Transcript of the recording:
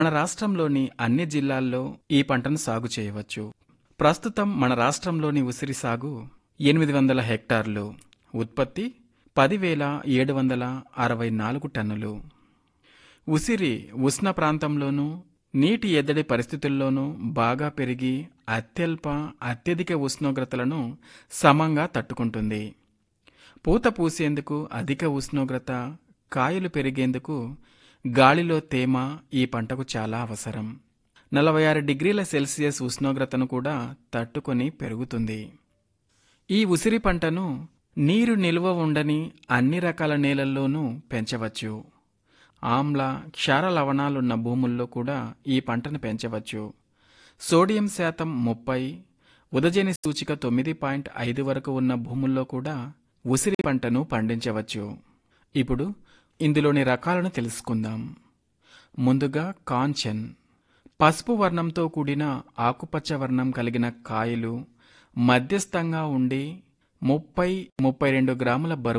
మన రాష్ట్రంలోని అన్ని జిల్లాల్లో ఈ పంటను సాగు చేయవచ్చు ప్రస్తుతం మన రాష్ట్రంలోని ఉసిరి సాగు ఎనిమిది వందల హెక్టార్లు ఉత్పత్తి పదివేల ఏడు వందల అరవై నాలుగు టన్నులు ఉసిరి ఉష్ణ ప్రాంతంలోనూ నీటి ఎద్దడి పరిస్థితుల్లోనూ బాగా పెరిగి అత్యల్ప అత్యధిక ఉష్ణోగ్రతలను సమంగా తట్టుకుంటుంది పూత పూసేందుకు అధిక ఉష్ణోగ్రత కాయలు పెరిగేందుకు గాలిలో తేమ ఈ పంటకు చాలా అవసరం నలభై ఆరు డిగ్రీల సెల్సియస్ ఉష్ణోగ్రతను కూడా తట్టుకొని పెరుగుతుంది ఈ ఉసిరి పంటను నీరు నిల్వ ఉండని అన్ని రకాల నేలల్లోనూ పెంచవచ్చు ఆమ్ల క్షార లవణాలున్న భూముల్లో కూడా ఈ పంటను పెంచవచ్చు సోడియం శాతం ముప్పై ఉదజని సూచిక తొమ్మిది పాయింట్ ఐదు వరకు ఉన్న భూముల్లో కూడా ఉసిరి పంటను పండించవచ్చు ఇప్పుడు ఇందులోని రకాలను తెలుసుకుందాం ముందుగా కాంచన్ పసుపు వర్ణంతో కూడిన ఆకుపచ్చ వర్ణం కలిగిన కాయలు మధ్యస్థంగా ఉండి ముప్పై ముప్పై రెండు గ్రాముల బరువు